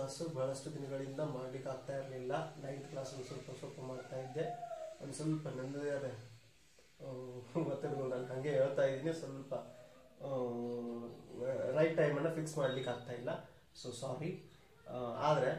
Class ಬಹಳಷ್ಟು ದಿನಗಳಿಂದ ಮಾಡ್ಲಿಕ್ಕೆ ಆಗ್ತಾ ಇರಲಿಲ್ಲ ನೈನ್ತ್ ಕ್ಲಾಸ್ ಒಂದು ಸ್ವಲ್ಪ ಸ್ವಲ್ಪ ಮಾಡ್ತಾ ಇದ್ದೆ ಒಂದು ಸ್ವಲ್ಪ ನನ್ನದೇ ಆದ ಒತ್ತಡಗಳು ನಾನು ಹಾಗೆ ಹೇಳ್ತಾ ಇದ್ದೀನಿ ಸ್ವಲ್ಪ ರೈಟ್ ಟೈಮನ್ನು ಫಿಕ್ಸ್ ಮಾಡ್ಲಿಕ್ಕೆ ಆಗ್ತಾ ಇಲ್ಲ ಸೊ ಸಾರಿ ಆದರೆ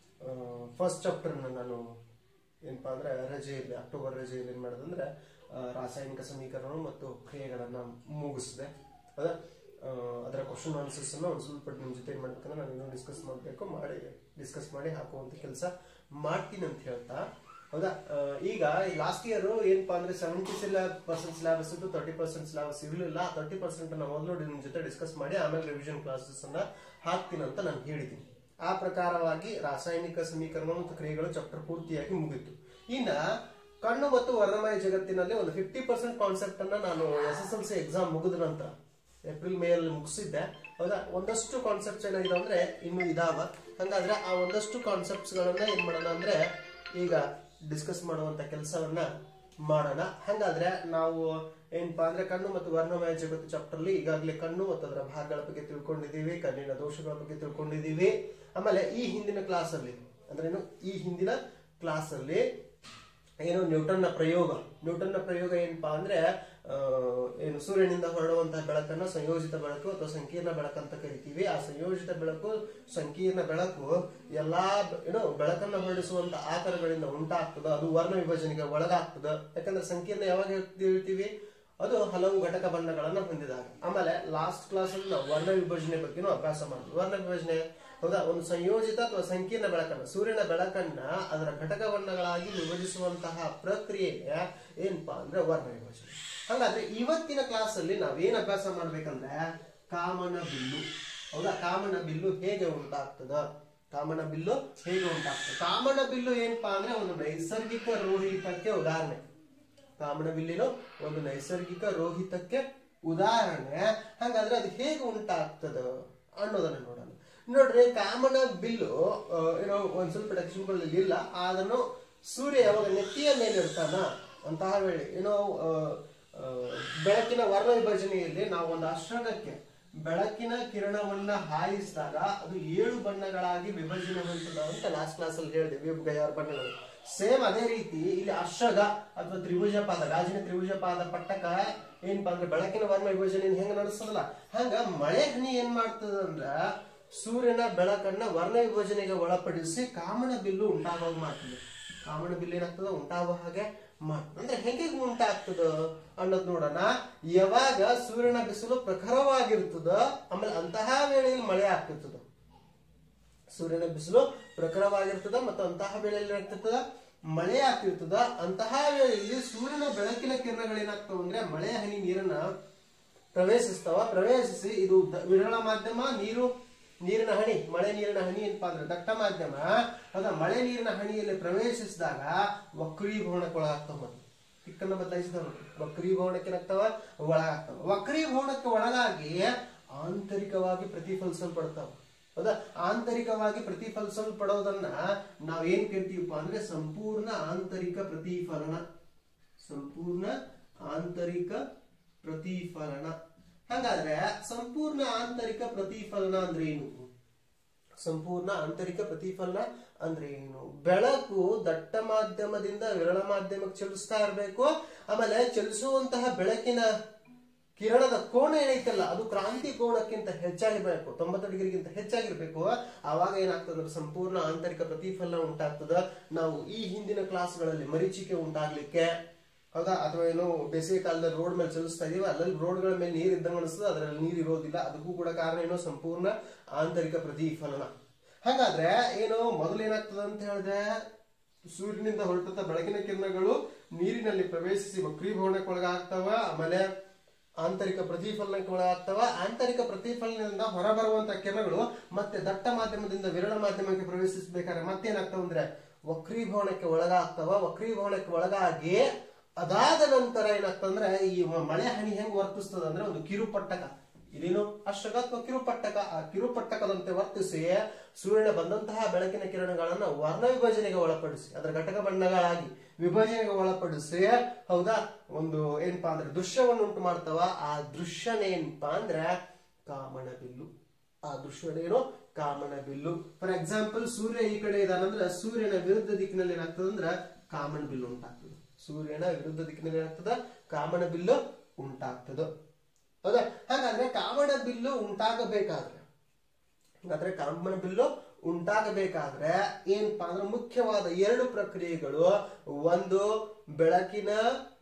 ಫಸ್ಟ್ ಚಾಪ್ಟರ್ನ ನಾನು ಏನಪ್ಪಾ ಅಂದ್ರೆ ರಜೆಯಲ್ಲಿ ಅಕ್ಟೋಬರ್ ರಜೆಯಲ್ಲಿ ಏನು ಮಾಡೋದಂದ್ರೆ ಆ, ರಾಸಾಯನಿಕ ಸಮೀಕರಣ ಮತ್ತು ಕ್ರಿಯೆಗಳನ್ನು ಮುಗಿಸಿದೆ ಹೌದಾ ಆ, ಅದರ ಕ್ವಶನ್ ಆನ್ಸರ್ಸ್ ಅನ್ನ ಒಂದು ಸ್ವಲ್ಪ ನಿಮ್ಮ ಜೊತೆ ಏನು ಮಾಡ್ಬೇಕಂದ್ರೆ ನಾನು ಇನ್ನೂ ಡಿಸ್ಕಸ್ ಮಾಡಬೇಕು ಮಾಡಿ ಡಿಸ್ಕಸ್ ಮಾಡಿ ಹಾಕುವಂತ ಕೆಲಸ ಮಾಡ್ತೀನಿ ಅಂತ ಹೇಳ್ತಾ ಹೌದಾ ಆ, ಈಗ ಲಾಸ್ಟ್ ಇಯರ್ ಏನಪ್ಪಾ ಅಂದ್ರೆ ಸೆವೆಂಟಿ ಪರ್ಸೆಂಟ್ ಸಿಲೆಬಸ್ ಇದ್ದು ತರ್ಟಿ ಪರ್ಸೆಂಟ್ ಸಿಲೆಬಸ್ ಇರಲಿಲ್ಲ ತರ್ಟಿ ಪರ್ಸೆಂಟ್ ನಾವು ಮೊದಲು ನಿಮ್ಮ ಜೊತೆ ಡಿಸ್ಕಸ್ ಮಾಡಿ ಆಮೇಲೆ ರಿವಿಷನ್ ಕ್ಲಾಸಸ್ ಅನ್ನ ಹಾಕ್ತೀನಿ ಅಂತ ನಾನು ಹೇಳಿದ್ದೀನಿ ಆ ಪ್ರಕಾರವಾಗಿ ರಾಸಾಯನಿಕ ಸಮೀಕರಣ ಮತ್ತು ಕ್ರಿಯೆಗಳು ಚಾಪ್ಟರ್ ಪೂರ್ತಿಯಾಗಿ ಮುಗಿತು ಇನ್ನ ಕಣ್ಣು ಮತ್ತು ವರ್ಣಮಯ ಜಗತ್ತಿನಲ್ಲಿ ಒಂದು ಫಿಫ್ಟಿ ಪರ್ಸೆಂಟ್ ಕಾನ್ಸೆಪ್ಟ್ ಅನ್ನ ನಾನು S S L C exam ಮುಗಿದ ನಂತರ ಏಪ್ರಿಲ್ ಮೇ ಅಲ್ಲಿ ಮುಗಿಸಿದ್ದೆ ಹೌದಾ ಒಂದಷ್ಟು ಕಾನ್ಸೆಪ್ಟ್ಸ್ ಏನಾಗಿದೆ ಅಂದ್ರೆ ಇನ್ನು ಇದಾವ ಹಂಗಾದ್ರೆ ಆ ಒಂದಷ್ಟು ಕಾನ್ಸೆಪ್ಟ್ಸ್ ಗಳನ್ನ ಏನ್ ಮಾಡೋಣ ಅಂದ್ರೆ ಈಗ ಡಿಸ್ಕಸ್ ಮಾಡುವಂತ ಕೆಲಸವನ್ನ ಮಾಡೋಣ ಹಂಗಾದ್ರೆ ನಾವು ಏನಪ್ಪಾ ಅಂದ್ರೆ ಕಣ್ಣು ಮತ್ತು ವರ್ಣಮಯ ಜಗತ್ತು ಚಾಪ್ಟರ್ ಅಲ್ಲಿ ಈಗಾಗಲೇ ಕಣ್ಣು ಮತ್ತು ಅದರ ಭಾಗಗಳ ಬಗ್ಗೆ ತಿಳ್ಕೊಂಡಿದೀವಿ ಕಣ್ಣಿನ ದೋಷಗಳ ಬಗ್ಗೆ ತಿಳ್ಕೊಂಡಿದೀವಿ ಆಮೇಲೆ ಈ ಹಿಂದಿನ ಕ್ಲಾಸ್ ಅಲ್ಲಿ ಅಂದ್ರೆ ಏನು ಈ ಹಿಂದಿನ ಕ್ಲಾಸ್ ಅಲ್ಲಿ ಏನು ನ್ಯೂಟನ್ನ ಪ್ರಯೋಗ ನ್ಯೂಟನ್ನ ಪ್ರಯೋಗ ಏನಪ್ಪಾ ಅಂದ್ರೆ ಆ, ಏನು ಸೂರ್ಯನಿಂದ ಹೊರಡುವಂತಹ ಬೆಳಕನ್ನ ಸಂಯೋಜಿತ ಬೆಳಕು ಅಥವಾ ಸಂಕೀರ್ಣ ಬೆಳಕಂತ ಕರಿತೀವಿ ಆ ಸಂಯೋಜಿತ ಬೆಳಕು ಸಂಕೀರ್ಣ ಬೆಳಕು ಎಲ್ಲಾ ಬ- ಏನು ಬೆಳಕನ್ನ ಹೊರಡಿಸುವಂತ ಆಕಾರಗಳಿಂದ ಉಂಟಾಗ್ತದ ಅದು ವರ್ಣ ವಿಭಜನೆಗೆ ಒಳಗಾಗ್ತದ ಯಾಕಂದ್ರೆ ಸಂಕೀರ್ಣ ಯಾವಾಗ ಹೇಳ್ತೀವಿ ಅದು ಹಲವು ಘಟಕ ಬಣ್ಣಗಳನ್ನ ಹೊಂದಿದಾಗ ಆಮೇಲೆ ಲಾಸ್ಟ್ ಕ್ಲಾಸ್ ಅಲ್ಲಿ ನಾವು ವರ್ಣ ವಿಭಜನೆ ಬಗ್ಗೆನೂ ಅಭ್ಯಾಸ ಮಾಡಿದ್ವಿ ವರ್ಣ ವಿಭಜನೆ ಹೌದಾ ಒಂದು ಸಂಯೋಜಿತ ಅಥವಾ ಸಂಕೀರ್ಣ ಬೆಳಕನ್ನ ಸೂರ್ಯನ ಬೆಳಕನ್ನ ಅದರ ಘಟಕ ಬಣ್ಣಗಳಾಗಿ ವಿಭಜಿಸುವಂತಹ ಪ್ರಕ್ರಿಯೆ ಏನಪ್ಪಾ ಅಂದ್ರೆ ವರ್ಣ ವಿಭಜನೆ ಹಾಗಾದ್ರೆ ಇವತ್ತಿನ ಕ್ಲಾಸ್ ಅಲ್ಲಿ ನಾವೇನ್ ಅಭ್ಯಾಸ ಮಾಡ್ಬೇಕಂದ್ರೆ ಕಾಮನ ಬಿಲ್ಲು ಹೌದಾ ಕಾಮನ ಬಿಲ್ಲು ಹೇಗೆ ಉಂಟಾಗ್ತದ ಕಾಮನ ಬಿಲ್ಲು ಹೇಗೆ ಉಂಟಾಗ್ತದೆ ಕಾಮನ ಬಿಲ್ಲು ಏನಪ್ಪಾ ಅಂದ್ರೆ ಒಂದು ನೈಸರ್ಗಿಕ ರೋಹಿತಕ್ಕೆ ಉದಾಹರಣೆ ಕಾಮನ ಬಿಲ್ಲಿನ ಒಂದು ನೈಸರ್ಗಿಕ ರೋಹಿತಕ್ಕೆ ಉದಾಹರಣೆ ಹಾಗಾದ್ರೆ ಅದು ಹೇಗೆ ಉಂಟಾಗ್ತದ ಅನ್ನೋದನ್ನ ನೋಡೋಣ ನೋಡ್ರಿ ಕಾಮನ ಬಿಲ್ಲು ಆ, ಏನೋ ಒಂದ್ ಸ್ವಲ್ಪ ಟೆಕ್ಸ್ಟ್ಗಳಲ್ಲಿ ಇಲ್ಲ ಅದನ್ನು ಸೂರ್ಯ ಯಾವಾಗ ನೆತ್ತಿಯ ಮೇಲೆ ಇರ್ತಾನ ಅಂತಹ ವೇಳೆ ಏನೋ ಆ, ಆ, ಬೆಳಕಿನ ವರ್ಣ ವಿಭಜನೆಯಲ್ಲಿ ನಾವು ಒಂದು ಅಶ್ರಗಕ್ಕೆ ಬೆಳಕಿನ ಕಿರಣವನ್ನ ಹಾಯಿಸಿದಾಗ ಅದು ಏಳು ಬಣ್ಣಗಳಾಗಿ ವಿಭಜನೆ ಹೊಂದದ ಅಂತ ಲಾಸ್ಟ್ ಕ್ಲಾಸ್ ಅಲ್ಲಿ ಹೇಳಿದೆ ಆರು ಬಣ್ಣಗಳು ಸೇಮ್ ಅದೇ ರೀತಿ ಇಲ್ಲಿ ಅಶ್ರಗ ಅಥವಾ ತ್ರಿಭುಜ ಪಾದ ಗಾಜಿನ ತ್ರಿಭುಜ ಪಾದ ಪಟ್ಟಕ ಏನಪ್ಪಾ ಅಂದ್ರೆ ಬೆಳಕಿನ ವರ್ಣ ವಿಭಜನೆ ಹೆಂಗ ನಡೆಸ್ತದಲ್ಲ ಹಂಗ ಮಳೆ ಹನಿ ಏನ್ ಮಾಡ್ತದ ಅಂದ್ರ ಸೂರ್ಯನ ಬೆಳಕನ್ನ ವರ್ಣ ವಿಭಜನೆಗೆ ಒಳಪಡಿಸಿ ಕಾಮನ ಬಿಲ್ಲು ಉಂಟಾಗುವಾಗ ಮಾಡ್ತದೆ ಕಾಮನ ಬಿಲ್ಲು ಏನಾಗ್ತದ ಉಂಟಾಗುವ ಹಾಗೆ ಮಾಡ್ತದೆ ಅಂದ್ರೆ ಹೇಗೆ ಉಂಟಾಗ್ತದ ಅನ್ನೋದು ನೋಡೋಣ ಯಾವಾಗ ಸೂರ್ಯನ ಬಿಸಿಲು ಪ್ರಖರವಾಗಿರ್ತದ ಆಮೇಲೆ ಅಂತಹ ವೇಳೆಯಲ್ಲಿ ಮಳೆ ಆಗ್ತಿರ್ತದ ಸೂರ್ಯನ ಬಿಸಿಲು ಪ್ರಖರವಾಗಿರ್ತದ ಮತ್ತು ಅಂತಹ ವೇಳೆಯಲ್ಲಿ ಏನಾಗ್ತಿರ್ತದ ಮಳೆ ಆಗ್ತಿರ್ತದ ಅಂತಹ ವೇಳೆಯಲ್ಲಿ ಸೂರ್ಯನ ಬೆಳಕಿನ ಕಿರಣಗಳೇನಾಗ್ತಾವ ಅಂದ್ರೆ ಮಳೆ ಹನಿ ನೀರನ್ನ ಪ್ರವೇಶಿಸ್ತಾವ ಪ್ರವೇಶಿಸಿ ಇದು ದ- ವಿರಳ ಮಾಧ್ಯಮ ನೀರು ನೀರಿನ ಹನಿ ಮಳೆ ನೀರಿನ ಹನಿ ಏನಪ್ಪಾ ಅಂದ್ರೆ ದಟ್ಟ ಮಾಧ್ಯಮ ಅದ ಮಳೆ ನೀರಿನ ಹನಿಯಲ್ಲಿ ಪ್ರವೇಶಿಸಿದಾಗ ವಕ್ರೀಭವನಕ್ಕೆ ಒಳಗಾಗ್ತಾವ ಮತ್ತೆ ದಿಕ್ಕನ್ನ ಬದಲಾಯಿಸಿದವ ವಕ್ರೀಭವನಕ್ಕೆ ಏನಾಗ್ತಾವ ಒಳಗಾಗ್ತಾವ ವಕ್ರೀಭವನಕ್ಕೆ ಒಳಗಾಗಿ ಆಂತರಿಕವಾಗಿ ಪ್ರತಿಫಲಿಸಲ್ಪಡ್ತಾವ ಹೌದಾ ಆಂತರಿಕವಾಗಿ ಪ್ರತಿಫಲಿಸಲ್ಪಡೋದನ್ನ ನಾವ್ ಏನ್ ಕರಿತೀವಪ್ಪ ಅಂದ್ರೆ ಸಂಪೂರ್ಣ ಆಂತರಿಕ ಪ್ರತಿಫಲನ ಸಂಪೂರ್ಣ ಆಂತರಿಕ ಪ್ರತಿಫಲನ ಹಾಗಾದ್ರೆ ಸಂಪೂರ್ಣ ಆಂತರಿಕ ಪ್ರತಿಫಲನ ಅಂದ್ರೆ ಏನು ಸಂಪೂರ್ಣ ಆಂತರಿಕ ಪ್ರತಿಫಲನ ಅಂದ್ರೆ ಏನು ಬೆಳಕು ದಟ್ಟ ಮಾಧ್ಯಮದಿಂದ ವಿರಳ ಮಾಧ್ಯಮಕ್ಕೆ ಚಲಿಸ್ತಾ ಇರಬೇಕು ಆಮೇಲೆ ಚಲಿಸುವಂತಹ ಬೆಳಕಿನ ಕಿರಣದ ಕೋನ ಏನೈತಲ್ಲ ಅದು ಕ್ರಾಂತಿ ಕೋನಕ್ಕಿಂತ ಹೆಚ್ಚಾಗಿರ್ಬೇಕು ತೊಂಬತ್ತು ಡಿಗ್ರಿಗಿಂತ ಹೆಚ್ಚಾಗಿರ್ಬೇಕು ಆವಾಗ ಏನಾಗ್ತದೆ ಅಂದ್ರೆ ಸಂಪೂರ್ಣ ಆಂತರಿಕ ಪ್ರತಿಫಲನ ಉಂಟಾಗ್ತದ ನಾವು ಈ ಹಿಂದಿನ ಕ್ಲಾಸ್ಗಳಲ್ಲಿ ಮರೀಚಿಕೆ ಉಂಟಾಗ್ಲಿಕ್ಕೆ ಹೌದಾ ಅಥವಾ ಏನೋ ಬೇಸಿಗೆ ಕಾಲದಲ್ಲಿ ರೋಡ್ ಮೇಲೆ ಚಲಿಸ್ತಾ ಇದೀವಿ ಅಲ್ಲಲ್ಲಿ ರೋಡ್ಗಳ ಮೇಲೆ ನೀರು ಇದ್ದಂಗೆ ಅನಿಸ್ತದೆ ಅದರಲ್ಲಿ ನೀರು ಇರೋದಿಲ್ಲ ಅದಕ್ಕೂ ಕೂಡ ಕಾರಣ ಏನೋ ಸಂಪೂರ್ಣ ಆಂತರಿಕ ಪ್ರತಿಫಲನ ಹಾಗಾದ್ರೆ ಏನು ಮೊದಲು ಏನಾಗ್ತದೆ ಅಂತ ಹೇಳಿದ್ರೆ ಸೂರ್ಯನಿಂದ ಹೊರಟಂತ ಬೆಳಕಿನ ಕಿರಣಗಳು ನೀರಿನಲ್ಲಿ ಪ್ರವೇಶಿಸಿ ವಕ್ರೀಭವನಕ್ಕೆ ಒಳಗಾಗ್ತಾವ ಆಮೇಲೆ ಆಂತರಿಕ ಪ್ರತಿಫಲನಕ್ಕೆ ಒಳಗಾಗ್ತಾವ ಆಂತರಿಕ ಪ್ರತಿಫಲನದಿಂದ ಹೊರಬರುವಂತ ಕಿರಣಗಳು ಮತ್ತೆ ದಟ್ಟ ಮಾಧ್ಯಮದಿಂದ ವಿರಳ ಮಾಧ್ಯಮಕ್ಕೆ ಪ್ರವೇಶಿಸಬೇಕಾದ್ರೆ ಮತ್ತೇನಾಗ್ತಾವ ಅಂದ್ರೆ ವಕ್ರೀಭವನಕ್ಕೆ ಒಳಗಾಗ್ತಾವ ವಕ್ರೀಭವನಕ್ಕೆ ಒಳಗಾಗಿ ಅದಾದ ನಂತರ ಏನಾಗ್ತಂದ್ರೆ ಈ ಮ- ಮಳೆ ಹನಿ ಹೆಂಗ್ ವರ್ತಿಸ್ತದ ಅಂದ್ರೆ ಒಂದು ಕಿರುಪಟ್ಟಕ ಇದೇನು ಅಶ್ರಗ ಅಥವಾ ಕಿರುಪಟ್ಟಕ ಆ ಕಿರುಪಟ್ಟಕದಂತೆ ವರ್ತಿಸಿ ಸೂರ್ಯನ ಬಂದಂತಹ ಬೆಳಕಿನ ಕಿರಣಗಳನ್ನ ವರ್ಣ ವಿಭಜನೆಗೆ ಒಳಪಡಿಸಿ ಅದರ ಘಟಕ ಬಣ್ಣಗಳಾಗಿ ವಿಭಜನೆಗೆ ಒಳಪಡಿಸಿ ಹೌದಾ ಒಂದು ಏನಪ್ಪಾ ಅಂದ್ರೆ ದೃಶ್ಯವನ್ನು ಉಂಟು ಮಾಡ್ತಾವ ಆ ದೃಶ್ಯನೇನಪ್ಪಾ ಅಂದ್ರೆ ಕಾಮನ ಬಿಲ್ಲು ಆ ದೃಶ್ಯವನ್ನ ಏನು ಕಾಮನ ಬಿಲ್ಲು ಫಾರ್ ಎಕ್ಸಾಂಪಲ್ ಸೂರ್ಯ ಈ ಕಡೆ ಇದಾನಂದ್ರೆ ಸೂರ್ಯನ ವಿರುದ್ಧ ದಿಕ್ಕಿನಲ್ಲಿ ಏನಾಗ್ತದಂದ್ರ ಕಾಮನ ಬಿಲ್ಲು ಉಂಟಾಗ್ತದೆ ಸೂರ್ಯನ ವಿರುದ್ಧ ದಿಕ್ಕಿನಲ್ಲಿ ಏನಾಗ್ತದ ಕಾಮನ ಬಿಲ್ಲು ಉಂಟಾಗ್ತದ ಹೌದಾ ಹಾಗಾದ್ರೆ ಕಾಮನ ಬಿಲ್ಲು ಉಂಟಾಗಬೇಕಾದ್ರೆ ಹಾಗಾದ್ರೆ ಕಾಮನ ಬಿಲ್ಲು ಉಂಟಾಗಬೇಕಾದ್ರೆ ಏನಪ್ಪಾ ಅಂದ್ರೆ ಮುಖ್ಯವಾದ ಎರಡು ಪ್ರಕ್ರಿಯೆಗಳು ಒಂದು ಬೆಳಕಿನ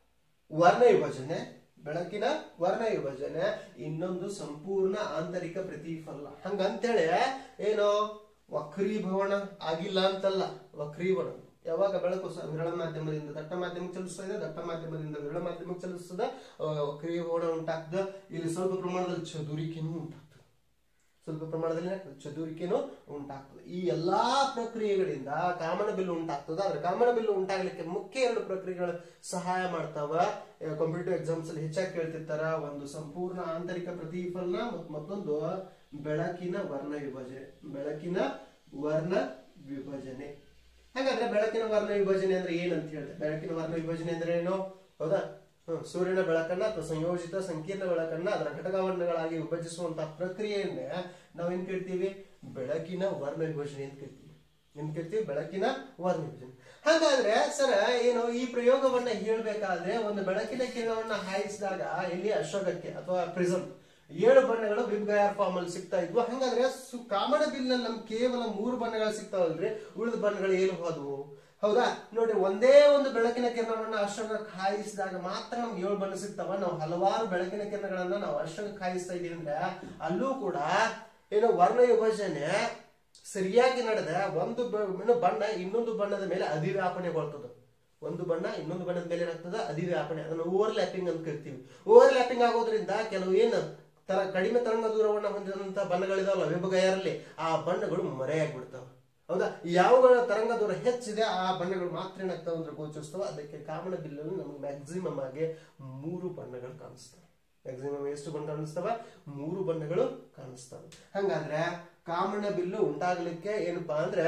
ವರ್ಣ ವಿಭಜನೆ ಬೆಳಕಿನ ವರ್ಣ ವಿಭಜನೆ ಇನ್ನೊಂದು ಸಂಪೂರ್ಣ ಆಂತರಿಕ ಪ್ರತಿಫಲನ ಹಂಗಂತೇಳಿ ಏನು ವಕ್ರೀಭವನ ಆಗಿಲ್ಲ ಅಂತಲ್ಲ ವಕ್ರೀಭವನ ಯಾವಾಗ ಬೆಳಕು ಸ- ವಿರಳ ಮಾಧ್ಯಮದಿಂದ ದಟ್ಟ ಮಾಧ್ಯಮಕ್ಕೆ ಚಲಿಸ್ತದೆ ದಟ್ಟ ಮಾಧ್ಯಮದಿಂದ ವಿರಳ ಮಾಧ್ಯಮಕ್ಕೆ ಚಲಿಸ್ತದ ಅವಾಗ ವಕ್ರೀಭವನ ಉಂಟಾಗ್ತದೆ ಇಲ್ಲಿ ಸ್ವಲ್ಪ ಪ್ರಮಾಣದಲ್ಲಿ ಚದುರಿಕೆನೂ ಉಂಟಾಗ್ತದೆ ಸ್ವಲ್ಪ ಪ್ರಮಾಣದಲ್ಲಿ ಏನಾಗ್ತದೆ? ಚದುರಿಕೆನೂ ಉಂಟಾಗ್ತದೆ ಈ ಎಲ್ಲಾ ಪ್ರಕ್ರಿಯೆಗಳಿಂದ ಕಾಮನ ಬಿಲ್ಲು ಉಂಟಾಗ್ತದೆ ಆದ್ರೆ ಕಾಮನ ಬಿಲ್ಲು ಉಂಟಾಗ್ಲಿಕ್ಕೆ ಮುಖ್ಯ ಎರಡು ಪ್ರಕ್ರಿಯೆಗಳು ಸಹಾಯ ಮಾಡ್ತಾವ ಕಾಂಪಿಟೇಟಿವ್ ಎಕ್ಸಾಮ್ಸ್ ಅಲ್ಲಿ ಹೆಚ್ಚಾಗಿ ಕೇಳ್ತಿರ್ತಾರ ಒಂದು ಸಂಪೂರ್ಣ ಆಂತರಿಕ ಪ್ರತಿಫಲನ ಮತ್ತು ಮತ್ತೊಂದು ಬೆಳಕಿನ ವರ್ಣ ವಿಭಜನೆ ಬೆಳಕಿನ ವರ್ಣ ವಿಭಜನೆ ಹಾಗಾದ್ರೆ ಬೆಳಕಿನ ವರ್ಣ ವಿಭಜನೆ ಅಂದ್ರೆ ಏನಂತ ಹೇಳಿದೆ ಬೆಳಕಿನ ವರ್ಣ ವಿಭಜನೆ ಅಂದ್ರೆ ಏನು ಹೌದಾ ಹ್ಮ್, ಸೂರ್ಯನ ಬೆಳಕನ್ನ ಅಥವಾ ಸಂಯೋಜಿತ ಸಂಕೀರ್ಣ ಬೆಳಕನ್ನ ಅದರ ಘಟಕವರ್ಣಗಳಾಗಿ ವಿಭಜಿಸುವಂತಹ ಪ್ರಕ್ರಿಯೆಯನ್ನೇ ನಾವೇನ್ ಕೇಳ್ತೀವಿ ಬೆಳಕಿನ ವರ್ಣ ವಿಭಜನೆ ಅಂತ ಕೇಳ್ತೀವಿ ಏನ್ ಕೇಳ್ತೀವಿ ಬೆಳಕಿನ ವರ್ಣ ವಿಭಜನೆ ಹಾಗಾದ್ರೆ ಸರ್ ಏನು ಈ ಪ್ರಯೋಗವನ್ನ ಹೇಳ್ಬೇಕಾದ್ರೆ ಒಂದು ಬೆಳಕಿನ ಕಿರಣವನ್ನ ಹಾಯಿಸಿದಾಗ ಇಲ್ಲಿ ಅಶೋಕಕ್ಕೆ ಅಥವಾ ಪ್ರಿಸಮ್ ಏಳು ಬಣ್ಣಗಳು ಬಿಬ್ಗಯಾರ್ ಫಾರ್ಮ್ ಅಲ್ಲಿ ಸಿಗ್ತಾ ಇದ್ವು ಹಂಗಾದ್ರೆ ಸು- ಕಾಮನ ಬಿಲ್ ನಲ್ಲಿ ನಮ್ಗೆ ಕೇವಲ ಮೂರು ಬಣ್ಣಗಳು ಸಿಗ್ತಾವಲ್ರಿ ಉಳಿದ ಬಣ್ಣಗಳು ಏನು ಹೋದವು ಹೌದಾ ನೋಡಿ ಒಂದೇ ಒಂದು ಬೆಳಕಿನ ಕಿರಣವನ್ನ ಅಶ್ವಕ್ಕೆ ಹಾಯಿಸಿದಾಗ ಮಾತ್ರ ನಮ್ಗೆ ಏಳು ಬಣ್ಣ ಸಿಗ್ತಾವ ನಾವು ಹಲವಾರು ಬೆಳಕಿನ ಕಿರಣಗಳನ್ನ ನಾವು ಅಶ್ವಕ್ಕೆ ಹಾಯಿಸ್ತಾ ಇದೀವಿ ಅಂದ್ರೆ ಅಲ್ಲೂ ಕೂಡ ಏನು ವರ್ಣ ವಿಭಜನೆ ಸರಿಯಾಗಿ ನಡೆದ ಒಂದು ಬ- ಏನು ಬಣ್ಣ ಇನ್ನೊಂದು ಬಣ್ಣದ ಮೇಲೆ ಅಧಿವ್ಯಾಪನೆಗೊಳ್ತದೆ ಒಂದು ಬಣ್ಣ ಇನ್ನೊಂದು ಬಣ್ಣದ ಮೇಲೆ ಏನಾಗ್ತದೆ ಅಧಿವ್ಯಾಪನೆ ಅದನ್ನು ಓವರ್ ಲ್ಯಾಪಿಂಗ್ ಅಂತ ಕರಿತೀವಿ ಓವರ್ ಲ್ಯಾಪಿಂಗ್ ಆಗೋದ್ರಿಂದ ಕೆಲವು ಏನು ತರ ಕಡಿಮೆ ತರಂಗ ದೂರವನ್ನು ಹೊಂದಿದಂತ ಬಣ್ಣಗಳಿದಾವಲ್ಲ ವಿಭಗಯರಲ್ಲಿ ಆ ಬಣ್ಣಗಳು ಮರೆಯಾಗ್ಬಿಡ್ತಾವ ಹೌದಾ ಯಾವ ತರಂಗ ದೂರ ಹೆಚ್ಚಿದೆ ಆ ಬಣ್ಣಗಳು ಮಾತ್ರ ಏನಾಗ್ತಾವ ಅಂದ್ರೆ ಗೋಚರಿಸ್ತವ ಅದಕ್ಕೆ ಕಾಮನ ಬಿಲ್ಲಲ್ಲಿ ನಮ್ಗೆ ಮ್ಯಾಕ್ಸಿಮಮ್ ಆಗಿ ಮೂರು ಬಣ್ಣಗಳು ಕಾಣಿಸ್ತವೆ ಮ್ಯಾಕ್ಸಿಮಮ್ ಎಷ್ಟು ಬಣ್ಣ ಕಾಣಿಸ್ತವ ಮೂರು ಬಣ್ಣಗಳು ಕಾಣಿಸ್ತವೆ ಹಂಗಾದ್ರೆ ಕಾಮನ ಬಿಲ್ಲು ಉಂಟಾಗ್ಲಿಕ್ಕೆ ಏನಪ್ಪಾ ಅಂದ್ರೆ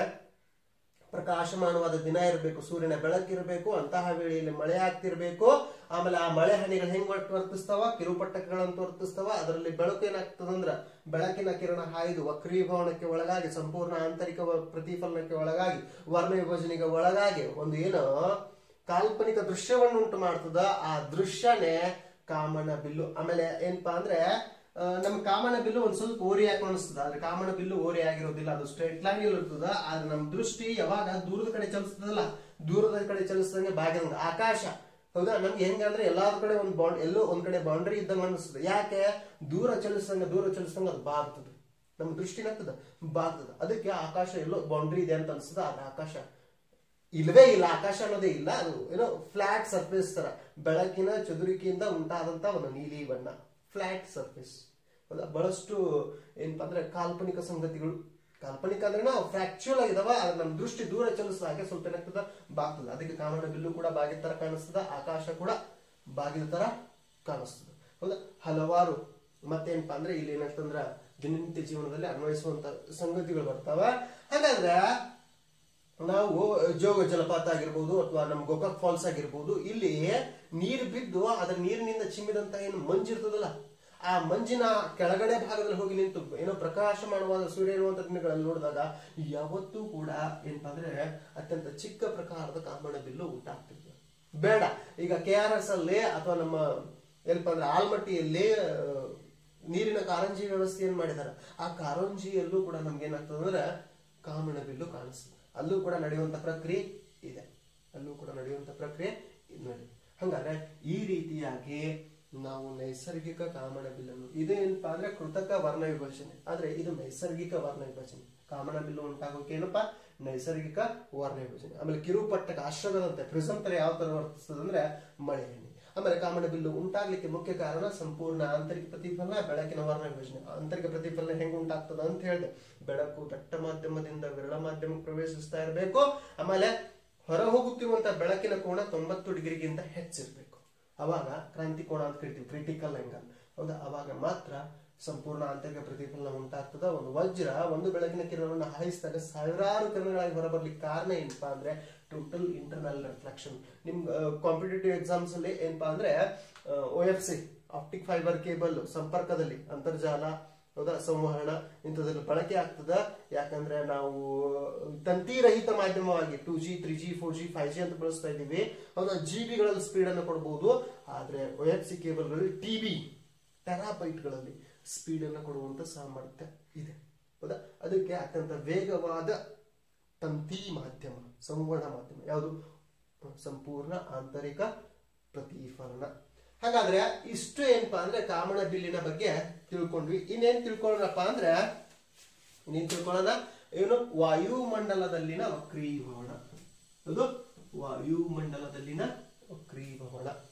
ಪ್ರಕಾಶಮಾನವಾದ ದಿನ ಇರಬೇಕು ಸೂರ್ಯನ ಬೆಳಕಿರಬೇಕು ಅಂತಹ ವೇಳೆಯಲ್ಲಿ ಮಳೆ ಆಗ್ತಿರ್ಬೇಕು ಆಮೇಲೆ ಆ ಮಳೆ ಹನಿಗಳು ಹೆಂಗ್ ಒಟ್ಟು ವರ್ತಿಸ್ತಾವ ಕಿರುಪಟ್ಟಕಗಳಂತ ವರ್ತಿಸ್ತಾವ ಅದರಲ್ಲಿ ಬೆಳಕು ಏನಾಗ್ತದಂದ್ರ ಬೆಳಕಿನ ಕಿರಣ ಹಾಯ್ದು ವಕ್ರೀಭವನಕ್ಕೆ ಒಳಗಾಗಿ ಸಂಪೂರ್ಣ ಆಂತರಿಕ ವ- ಪ್ರತಿಫಲನಕ್ಕೆ ಒಳಗಾಗಿ ವರ್ಣ ವಿಭಜನೆಗೆ ಒಳಗಾಗಿ ಒಂದು ಏನು ಕಾಲ್ಪನಿಕ ದೃಶ್ಯವನ್ನು ಉಂಟು ಮಾಡ್ತದ ಆ ದೃಶ್ಯನೇ ಕಾಮನ ಬಿಲ್ಲು ಆಮೇಲೆ ಏನಪ್ಪಾ ಅಂದ್ರೆ ಆ, ನಮ್ಮ ಕಾಮನ ಬಿಲ್ಲು ಒಂದ್ ಸ್ವಲ್ಪ ಓರಿಯಾಗಿ ಕಾಣಿಸ್ತದ ಆದ್ರೆ ಕಾಮನ ಬಿಲ್ಲು ಓರಿ ಆಗಿರೋದಿಲ್ಲ ಅದು ಸ್ಟ್ರೈಟ್ ಲೈನ್ ಇರ್ತದ ಆದ್ರೆ ನಮ್ ದೃಷ್ಟಿ ಯಾವಾಗ ದೂರದ ಕಡೆ ಚಲಿಸ್ತದಲ್ಲ ದೂರದ ಕಡೆ ಚಲಿಸಿದಂಗೆ ಬಾಗಿದಂಗ ಆಕಾಶ ಹೌದಾ ನಮ್ಗೆ ಹೆಂಗಂದ್ರೆ ಎಲ್ಲಾದ ಕಡೆ ಒಂದ್ ಬೌಂಡ್ ಎಲ್ಲೋ ಒಂದ್ ಕಡೆ ಬೌಂಡ್ರಿ ಇದ್ದಂಗ ಅನಿಸ್ತದೆ ಯಾಕೆ ದೂರ ಚಲಿಸಿದಂಗ ದೂರ ಚಲಿಸಿದಂಗ ಅದು ಬಾಗ್ತದೆ ನಮ್ಮ ದೃಷ್ಟಿ ಏನಾಗ್ತದ ಬಾಗ್ತದ ಅದಕ್ಕೆ ಆಕಾಶ ಎಲ್ಲೋ ಬೌಂಡ್ರಿ ಇದೆ ಅಂತ ಅನ್ಸ್ತದ ಆದ್ರೆ ಆಕಾಶ ಇಲ್ವೇ ಇಲ್ಲ ಆಕಾಶ ಅನ್ನೋದೇ ಇಲ್ಲ ಅದು ಏನೋ ಫ್ಲಾಟ್ ಸರ್ಫೇಸ್ ತರ ಬೆಳಕಿನ ಚದುರಿಕೆಯಿಂದ ಉಂಟಾದಂತ ಒಂದು ನೀಲಿ ಬಣ್ಣ ಫ್ಲಾಟ್ ಸರ್ಫೇಸ್ ಹೌದಾ ಬಹಳಷ್ಟು ಏನಪ್ಪಾ ಅಂದ್ರೆ ಕಾಲ್ಪನಿಕ ಸಂಗತಿಗಳು ಕಾಲ್ಪನಿಕ ಅಂದ್ರೆ ನಾವು ಫ್ರಾಕ್ಚುಯಲ್ ಆಗಿದಾವ ಆದ್ರೆ ನಮ್ಮ ದೃಷ್ಟಿ ದೂರ ಚಲಿಸಿದಾಗ ಸ್ವಲ್ಪ ಏನಾಗ್ತದ ಬಾಗ್ತದ ಅದಕ್ಕೆ ಕಾಮನ ಬಿಲ್ಲು ಕೂಡ ಬಾಗಿದ ತರ ಕಾಣಿಸ್ತದ ಆಕಾಶ ಕೂಡ ಬಾಗಿದ ತರ ಕಾಣಿಸ್ತದ ಹೌದಾ ಹಲವಾರು ಮತ್ತೇನಪ್ಪಾ ಅಂದ್ರೆ ಇಲ್ಲಿ ಏನಾಗ್ತಂದ್ರ ದಿನನಿತ್ಯ ಜೀವನದಲ್ಲಿ ಅನ್ವಯಿಸುವಂತ ಸಂಗತಿಗಳು ಬರ್ತಾವ ಹಾಗಾದ್ರೆ ನಾವು ಜೋಗ ಜಲಪಾತ ಆಗಿರ್ಬೋದು ಅಥವಾ ನಮ್ಮ ಗೋಕಾಕ್ ಫಾಲ್ಸ್ ಆಗಿರ್ಬೋದು ಇಲ್ಲಿ ನೀರು ಬಿದ್ದು ಅದರ ನೀರಿನಿಂದ ಚಿಮ್ಮಿದಂತ ಏನು ಮಂಜು ಇರ್ತದಲ್ಲ ಆ ಮಂಜಿನ ಕೆಳಗಡೆ ಭಾಗದಲ್ಲಿ ಹೋಗಿ ನಿಂತು ಏನೋ ಪ್ರಕಾಶಮಾನವಾದ ಸೂರ್ಯ ಇರುವಂತ ದಿನಗಳಲ್ಲಿ ನೋಡಿದಾಗ ಯಾವತ್ತೂ ಕೂಡ ಏನಪ್ಪಾ ಅಂದ್ರೆ ಅತ್ಯಂತ ಚಿಕ್ಕ ಪ್ರಕಾರದ ಕಾಮನ ಬಿಲ್ಲು ಉಂಟಾಗ್ತಿರ್ತದೆ ಬೇಡ ಈಗ ಕೆ ಆರ್ ಎಸ್ ಅಲ್ಲಿ ಅಥವಾ ನಮ್ಮ ಏನಪ್ಪಾ ಅಂದ್ರೆ ಆಲ್ಮಟ್ಟಿಯಲ್ಲಿ ಆ, ನೀರಿನ ಕಾರಂಜಿ ವ್ಯವಸ್ಥೆಯನ್ನು ಮಾಡಿದ್ದಾರೆ ಆ ಕಾರಂಜಿಯಲ್ಲೂ ಕೂಡ ನಮ್ಗೆ ಏನಾಗ್ತದೆ ಅಂದ್ರೆ ಕಾಮನ ಬಿಲ್ಲು ಕಾಣಿಸ್ತದೆ ಅಲ್ಲೂ ಕೂಡ ನಡೆಯುವಂತ ಪ್ರಕ್ರಿಯೆ ಇದೆ ಅಲ್ಲೂ ಕೂಡ ನಡೆಯುವಂತ ಪ್ರಕ್ರಿಯೆ ನೋಡಿ ಹಂಗಾದ್ರೆ ಈ ರೀತಿಯಾಗಿ ನಾವು ನೈಸರ್ಗಿಕ ಕಾಮನ ಬಿಲ್ಲನ್ನು ಇದೇನಪ್ಪಾ ಅಂದ್ರೆ ಕೃತಕ ವರ್ಣ ವಿಭಜನೆ ಆದ್ರೆ ಇದು ನೈಸರ್ಗಿಕ ವರ್ಣ ವಿಭಜನೆ ಕಾಮನ ಬಿಲ್ಲು ಉಂಟಾಗೋಕೆ ಏನಪ್ಪಾ ನೈಸರ್ಗಿಕ ವರ್ಣ ವಿಭಜನೆ ಆಮೇಲೆ ಕಿರುಪಟ್ಟಕ ಆಶ್ರಮದಂತೆ ಪ್ರಿಸಮ್ ತರ ಯಾವ ತರ ವರ್ತಿಸ್ತದೆ ಅಂದ್ರೆ ಮಳೆ ಹನಿ ಆಮೇಲೆ ಕಾಮನ ಬಿಲ್ಲು ಉಂಟಾಗ್ಲಿಕ್ಕೆ ಮುಖ್ಯ ಕಾರಣ ಸಂಪೂರ್ಣ ಆಂತರಿಕ ಪ್ರತಿಫಲನ ಬೆಳಕಿನ ವರ್ಣ ವಿಭಜನೆ ಆಂತರಿಕ ಪ್ರತಿಫಲನ ಹೆಂಗ್ ಉಂಟಾಗ್ತದ ಅಂತ ಹೇಳಿದೆ ಬೆಳಕು ದಟ್ಟ ಮಾಧ್ಯಮದಿಂದ ವಿರಳ ಮಾಧ್ಯಮಕ್ಕೆ ಪ್ರವೇಶಿಸ್ತಾ ಇರಬೇಕು ಆಮೇಲೆ ಹೊರ ಹೋಗುತ್ತಿರುವಂತ ಬೆಳಕಿನ ಕೋಣ ತೊಂಬತ್ತು ಡಿಗ್ರಿಗಿಂತ ಹೆಚ್ಚಿರ್ಬೇಕು ಅವಾಗ ಕ್ರಾಂತಿ ಕೋಣ ಅಂತ ಕರಿತೀವಿ ಕ್ರಿಟಿಕಲ್ ಆಂಗಲ್ ಹೌದಾ ಅವಾಗ ಮಾತ್ರ ಸಂಪೂರ್ಣ ಆಂತರಿಕ ಪ್ರತಿಫಲನ ಉಂಟಾಗ್ತದ ಒಂದು ವಜ್ರ ಒಂದು ಬೆಳಕಿನ ಕಿರಣವನ್ನು ಹಾಯಿಸಿದಾಗ ಸಾವಿರಾರು ಕಿರಣಗಳಾಗಿ ಹೊರಬರ್ಲಿಕ್ಕೆ ಕಾರಣ ಏನಪ್ಪಾ ಅಂದ್ರೆ ಟೋಟಲ್ ಇಂಟರ್ನಲ್ ರಿಫ್ಲೆಕ್ಷನ್ ನಿಮ್ ಕಾಂಪಿಟೇಟಿವ್ ಎಕ್ಸಾಮ್ಸ್ ಅಲ್ಲಿ ಏನಪ್ಪಾ ಅಂದ್ರೆ O F C optic fibre cable ಸಂಪರ್ಕದಲ್ಲಿ ಅಂತರ್ಜಾಲ ಹೌದಾ ಸಂವಹನ ಇಂಥದ್ರಲ್ಲಿ ಬಳಕೆ ಆಗ್ತದ ಯಾಕಂದ್ರೆ ನಾವು ತಂತಿ ರಹಿತ ಮಾಧ್ಯಮವಾಗಿ two G three G four G five G ಅಂತ ಬಳಸ್ತಾ ಇದ್ದೀವಿ ಹೌದಾ ಜಿ ಬಿಗಳಲ್ಲಿ ಸ್ಪೀಡ್ ಅನ್ನು ಕೊಡಬಹುದು ಆದ್ರೆ ಒ ಎಫ್ ಸಿ ಕೇಬಲ್ಗಳಲ್ಲಿ ಟಿ ಬಿ ಟೆರಾಬೈಟ್ಗಳಲ್ಲಿ ಸ್ಪೀಡ್ ಅನ್ನು ಕೊಡುವಂತ ಸಾಮರ್ಥ್ಯ ಇದೆ ಹೌದಾ ಅದಕ್ಕೆ ಅತ್ಯಂತ ವೇಗವಾದ ತಂತಿ ಮಾಧ್ಯಮ ಸಂವಹನ ಮಾಧ್ಯಮ ಯಾವುದು ಸಂಪೂರ್ಣ ಆಂತರಿಕ ಪ್ರತಿಫಲನ ಹಾಗಾದ್ರೆ ಇಷ್ಟು ಏನಪ್ಪಾ ಅಂದ್ರೆ ಕಾಮನ ಬಿಲ್ಲಿನ ಬಗ್ಗೆ ತಿಳ್ಕೊಂಡ್ವಿ ಇನ್ನೇನ್ ತಿಳ್ಕೊಳ್ಳೋಣಪ್ಪ ಅಂದ್ರೆ ಇನ್ನೇನ್ ತಿಳ್ಕೊಳ್ಳೋಣ ಏನು ವಾಯುಮಂಡಲದಲ್ಲಿನ ವಕ್ರೀಭವನ ಅದು ವಾಯುಮಂಡಲದಲ್ಲಿನ ವಕ್ರೀಭವನ